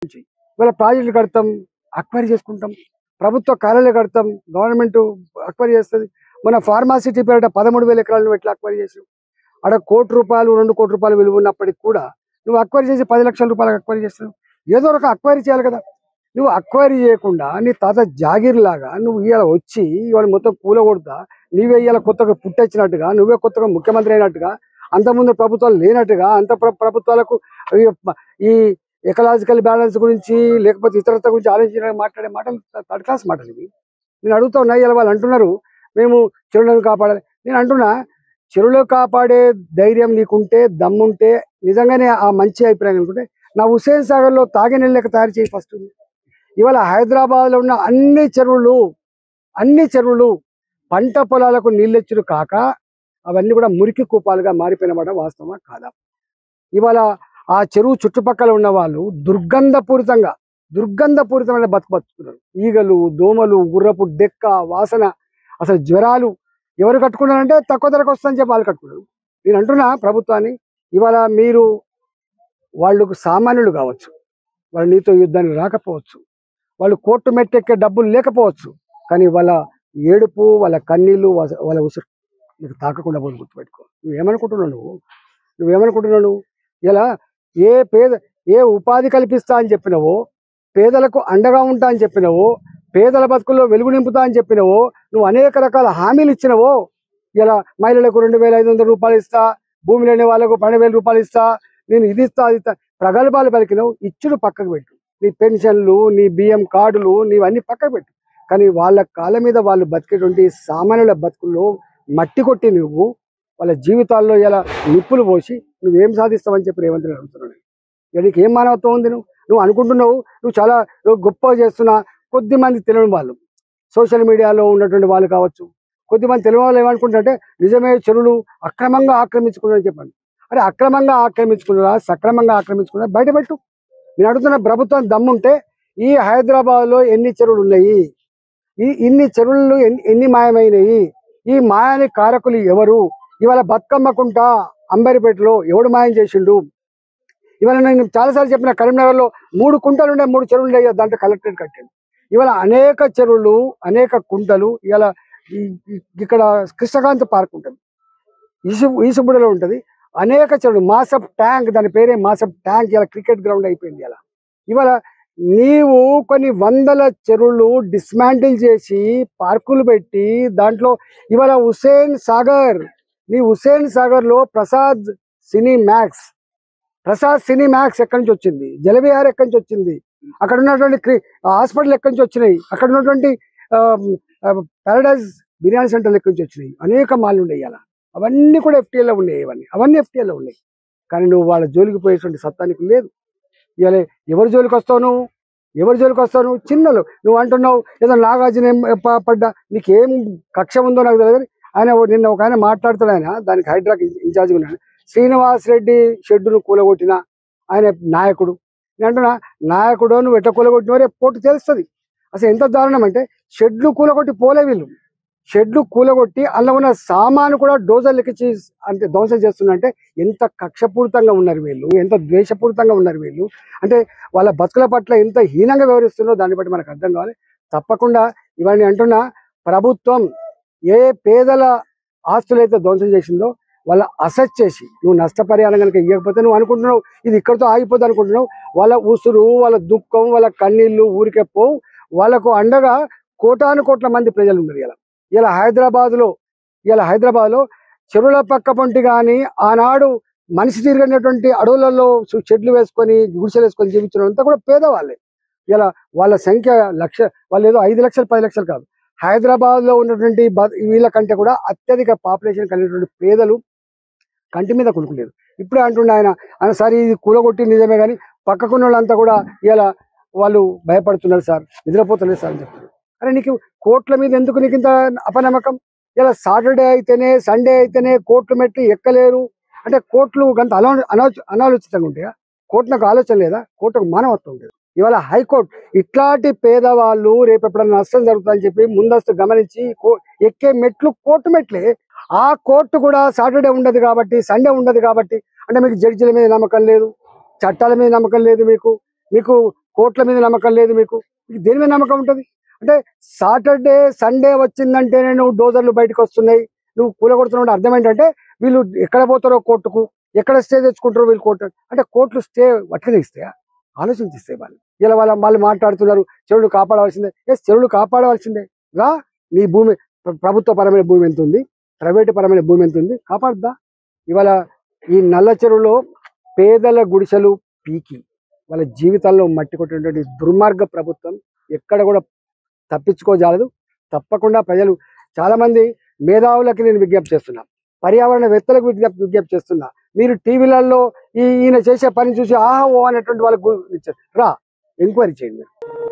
ఇవాళ ప్రాజెక్టులు కడతాం అక్వైరీ చేసుకుంటాం ప్రభుత్వ కార్యాలయాలు కడతాం గవర్నమెంట్ అక్వైరీ చేస్తుంది మన ఫార్మాసిటీ పేరిట పదమూడు వేల ఎకరాలను ఎట్లా అక్వైరీ చేసాం అక్కడ కోటి రూపాయలు రెండు కోటి రూపాయలు విలువ ఉన్నప్పటికి కూడా నువ్వు అక్వైరీ చేసి పది లక్షల రూపాయలకు అక్వైరీ చేస్తున్నావు ఏదో ఒక అక్వైరీ చేయాలి కదా నువ్వు అక్వైరీ చేయకుండా నీ తాత జాగీర్ లాగా నువ్వు ఇవాళ వచ్చి ఇవాళ మొత్తం కూలగొడతా నీవే ఇవాళ కొత్తగా పుట్టొచ్చినట్టుగా నువ్వే కొత్తగా ముఖ్యమంత్రి అయినట్టుగా అంతకుముందు ప్రభుత్వాలు లేనట్టుగా అంత ప్ర- ప్రభుత్వాలకు ఈ ప- ఈ ఎకలాజికల్ బ్యాలెన్స్ గురించి లేకపోతే ఇతరత్వ గురించి ఆలోచించిన మాట్లాడే మాటలు థర్డ్ క్లాస్ మాటలు ఇవి నేను అడుగుతా ఉన్నా ఇలా వాళ్ళు అంటున్నారు మేము చెరువులను కాపాడాలి నేను అంటున్నా చెరువులు కాపాడే ధైర్యం నీకుంటే దమ్ముంటే నిజంగానే ఆ మంచి అభిప్రాయం అనుకుంటే నా హుసేన్ సాగర్ లో తాగే నీళ్ళు లెక్క తయారు చేయి ఫస్ట్ ఇవాళ హైదరాబాద్ లో ఉన్న అన్ని చెరువులు అన్ని చెరువులు పంట పొలాలకు నీళ్ళెచ్చుడు కాక అవన్నీ కూడా మురికి కూపాలుగా మారిపోయినమాట వాస్తవమా కాదా ఇవాళ ఆ చెరువు చుట్టుపక్కల ఉన్న వాళ్ళు దుర్గంధపూరితంగా దుర్గంధపూరితమైన బతుకు బతుకుతున్నారు ఈగలు దోమలు గుర్రపు డెక్క వాసన అసలు జ్వరాలు ఎవరు కట్టుకున్నారంటే తక్కువ ధరకు వస్తుందని చెప్పి వాళ్ళు కట్టుకున్నారు నేను అంటున్నా ప్రభుత్వాన్ని ఇవాళ మీరు వాళ్ళకు సామాన్యులు కావచ్చు వాళ్ళు నీతో యుద్ధానికి రాకపోవచ్చు వాళ్ళు కోర్టు మెట్టెక్కే డబ్బులు లేకపోవచ్చు కానీ వాళ్ళ ఏడుపు వాళ్ళ కన్నీళ్ళు వాళ్ళ వాళ్ళ ఉసురు నీకు తాకకుండా పోదు గుర్తుపెట్టుకో నువ్వేమనుకుంటున్నావు నువ్వు నువ్వేమనుకుంటున్నావు నువ్వు ఇలా ఏ పేద ఏ ఉపాధి కల్పిస్తా అని చెప్పినవో పేదలకు అండగా ఉంటా అని చెప్పినవో పేదల బతుకుల్లో వెలుగు నింపుతా అని చెప్పినవో నువ్వు అనేక రకాల హామీలు ఇచ్చినవో ఇలా మహిళలకు రెండు వేల ఐదు వందల రూపాయలు ఇస్తా భూమి లేని వాళ్ళకు పన్నెండు వేల రూపాయలు ఇస్తా నేను ఇది ఇస్తా అది ఇస్తా ప్రగల్భాలు పలికినావు ఇచ్చుడు పక్కకు పెట్టు నీ పెన్షన్లు నీ బియ్యం కార్డులు నీవన్నీ పక్కకు పెట్టు కానీ వాళ్ళ కాళ్ళ మీద వాళ్ళు బతికేటువంటి సామాన్యుల బతుకుల్లో మట్టి కొట్టి నువ్వు వాళ్ళ జీవితాల్లో ఇలా నిప్పులు పోసి నువ్వేం సాధిస్తావని చెప్పి రేవంత్ రెడ్డి అడుగుతున్నాడు ఇక నీకు ఏం మానవత్వం ఉంది నువ్వు నువ్వు అనుకుంటున్నావు నువ్వు చాలా నువ్వు గొప్పగా చేస్తున్నా కొద్ది మంది తెలియని వాళ్ళు సోషల్ మీడియాలో ఉన్నటువంటి వాళ్ళు కావచ్చు కొద్దిమంది తెలియని వాళ్ళు ఏమనుకుంటారంటే నిజమే చెరువులు అక్రమంగా ఆక్రమించుకున్నారని చెప్పండి అరే అక్రమంగా ఆక్రమించుకున్నారా సక్రమంగా ఆక్రమించుకున్నారా బయటపెట్టు నేను అడుగుతున్న ప్రభుత్వం దమ్ముంటే ఈ హైదరాబాద్ లో ఎన్ని చెరువులు ఉన్నాయి ఈ ఇన్ని చెరువులు ఎన్ని ఎన్ని మాయమైనవి ఈ మాయాని కారకులు ఎవరు ఇవాళ బతుకమ్మకుంట అంబరిపేటలో ఎవడు మాయం చేసిండు ఇవాళ నేను చాలాసార్లు చెప్పిన కరీంనగర్ లో మూడు కుంటలు ఉండే మూడు చెరువులు ఉండే దాంట్లో కలెక్టరేట్ కట్టాడు ఇవాళ అనేక చెరువులు అనేక కుంటలు ఇవాళ ఈ- ఈ- ఇక్కడ కృష్ణకాంత్ పార్క్ ఉంటుంది ఈసు ఈసుబుడలో ఉంటుంది అనేక చెరువులు మాసప్ ట్యాంక్ దాని పేరే మాసప్ ట్యాంక్ ఇలా క్రికెట్ గ్రౌండ్ అయిపోయింది ఇలా ఇవాళ నీవు కొన్ని వందల చెరువులు డిస్మాంటిల్ చేసి పార్కులు పెట్టి దాంట్లో ఇవాళ హుసేన్ సాగర్ నీ హుసేన్ సాగర్ లో Prasad cinemax Prasad cinemax ఎక్కడి నుంచి వచ్చింది జలవిహార్ ఎక్కడి నుంచి వచ్చింది అక్కడ ఉన్నటువంటి క్రి- హాస్పిటల్ ఎక్కడి నుంచి వచ్చినాయి అక్కడ ఉన్నటువంటి పారడైజ్ బిర్యానీ సెంటర్లు ఎక్కడి నుంచి వచ్చినాయి అనేక మాల్ ఉన్నాయి అలా అవన్నీ కూడా FTL లో ఉన్నాయి ఇవన్నీ అవన్నీ FTL లో ఉన్నాయి కానీ నువ్వు వాళ్ళ జోలికి పోయేటువంటి సత్తా నీకు లేదు ఇవాళ ఎవరి జోలికి వస్తావు నువ్వు ఎవరి జోలికి వస్తావు నువ్వు చిన్నలు నువ్వు అంటున్నావు ఏదో నాగార్జున ఏం ప- పడ్డా నీకేం కక్ష ఉందో నాకు తెలియదు కానీ ఆయన ఓ- నిన్న ఒక ఆయన మాట్లాడుతాడు ఆయన దానికి హైడ్రాక్ ఇన్ఛార్జ్ ఉన్నాడు శ్రీనివాస్ రెడ్డి షెడ్డును కూలగొట్టిన ఆయన నాయకుడు నేను అంటున్నా నాయకుడు నువ్వు ఎట్లా కూలగొట్టినవో రేపు పోటీ తెలుస్తుంది అసలు ఎంత దారుణం అంటే షెడ్లు కూలగొట్టి పోలే వీళ్ళు షెడ్లు కూలగొట్టి అందులో ఉన్న సామాను కూడా డోజర్లు ఎక్కించి అంటే ధ్వంసం చేస్తున్నంటే ఎంత కక్షపూరితంగా ఉన్నారు వీళ్ళు ఎంత ద్వేషపూరితంగా ఉన్నారు వీళ్ళు అంటే వాళ్ళ బతుకుల పట్ల ఎంత హీనంగా వ్యవహరిస్తున్నారో దాన్ని బట్టి మనకు అర్థం కావాలి తప్పకుండా ఇవన్నీ అంటున్నా ప్రభుత్వం ఏ పేదల ఆస్తులైతే ధ్వంసం చేసిందో వాళ్ళ అసెట్ చేసి నువ్వు నష్టపరిహారం కనుక ఇవ్వకపోతే నువ్వు అనుకుంటున్నావు ఇది ఇక్కడితో ఆగిపోద్ది అనుకుంటున్నావు వాళ్ళ ఉసురు వాళ్ళ దుఃఖం వాళ్ళ కన్నీళ్లు ఊరికే పోవు వాళ్ళకు అండగా కోటాను కోట్ల మంది ప్రజలు ఉన్నారు ఇలా ఇలా హైదరాబాద్ లో ఇలా హైదరాబాద్ లో చెరువుల పక్క పొంటి కానీ ఆనాడు మనిషి తిరిగినటువంటి అడవులలో సు- చెట్లు వేసుకొని గుడిసెలు వేసుకొని జీవించడం అంతా కూడా పేదవాళ్ళే ఇలా వాళ్ళ సంఖ్య లక్ష వాళ్ళు ఏదో ఐదు లక్షలు పది లక్షలు కాదు హైదరాబాద్ లో ఉన్నటువంటి బ- వీళ్ళ కంటే కూడా అత్యధిక పాపులేషన్ కలిగినటువంటి పేదలు కంటి మీద కొనుక్కులేదు ఇప్పుడే అంటుండే ఆయన ఆయన సరే ఇది కూలగొట్టి నిజమే కానీ పక్కకున్న వాళ్ళంతా కూడా ఇలా వాళ్ళు భయపడుతున్నారు సార్ నిద్రపోతున్నారు సార్ అని చెప్తారు అరే నీకు కోట్ల మీద ఎందుకు నీకు ఇంత అపనమ్మకం ఇలా సాటర్డే అయితేనే సండే అయితేనే కోట్లు మెట్లు ఎక్కలేరు అంటే కోట్లు గంత అలా అనో అనాలోచితంగా ఉంటాయా కోర్టులకు ఆలోచన లేదా కోర్టుకు మానవత్వం ఉంటుంది ఇవాళ హైకోర్టు ఇట్లాంటి పేదవాళ్ళు రేపు ఎప్పుడైనా నష్టం జరుగుతుందని చెప్పి ముందస్తు గమనించి కో- ఎక్కే మెట్లు కోర్టు మెట్లే ఆ కోర్టు కూడా సాటర్డే ఉండదు కాబట్టి సండే ఉండదు కాబట్టి అంటే మీకు జడ్జిల మీద నమ్మకం లేదు చట్టాల మీద నమ్మకం లేదు మీకు మీకు కోట్ల మీద నమ్మకం లేదు మీకు మీకు దేని మీద నమ్మకం ఉంటుంది అంటే సాటర్డే సండే వచ్చిందంటేనే నువ్వు డోజర్లు బయటకు వస్తున్నాయి నువ్వు కూలగొడుతున్నావు అంటే అర్థం ఏంటంటే వీళ్ళు ఎక్కడ పోతారో కోర్టుకు ఎక్కడ స్టే తెచ్చుకుంటారో వీళ్ళు కోర్టు అంటే కోర్టులు స్టే వట్టిగా ఇస్తాయా ఆలోచించిస్తాయి వాళ్ళు ఇలా వాళ్ళ వాళ్ళు మాట్లాడుతున్నారు చెరువులు కాపాడవలసిందే ఎస్ చెరువులు కాపాడవలసిందే రా నీ భూమి ప్ర- ప్రభుత్వ పరమైన భూమి ఎంత ఉంది ప్రైవేట్ పరమైన భూమి ఎంత ఉంది కాపాడుద్దా ఇవాళ ఈ నల్ల చెరువులో పేదల గుడిసెలు పీకి వాళ్ళ జీవితాల్లో మట్టి కొట్టినటువంటి దుర్మార్గ ప్రభుత్వం ఎక్కడ కూడా తప్పించుకోజాలదు తప్పకుండా ప్రజలు చాలా మంది మేధావులకి నేను విజ్ఞప్తి చేస్తున్నా పర్యావరణవేత్తలకు విజ్ఞప్తి విజ్ఞప్తి చేస్తున్నా మీరు టీవీలలో ఈ ఈయన చేసే పని చూసి ఆహా ఓ అనేటువంటి వాళ్ళకు గు- రా ఎంక్వైరీ చేయండి మీరు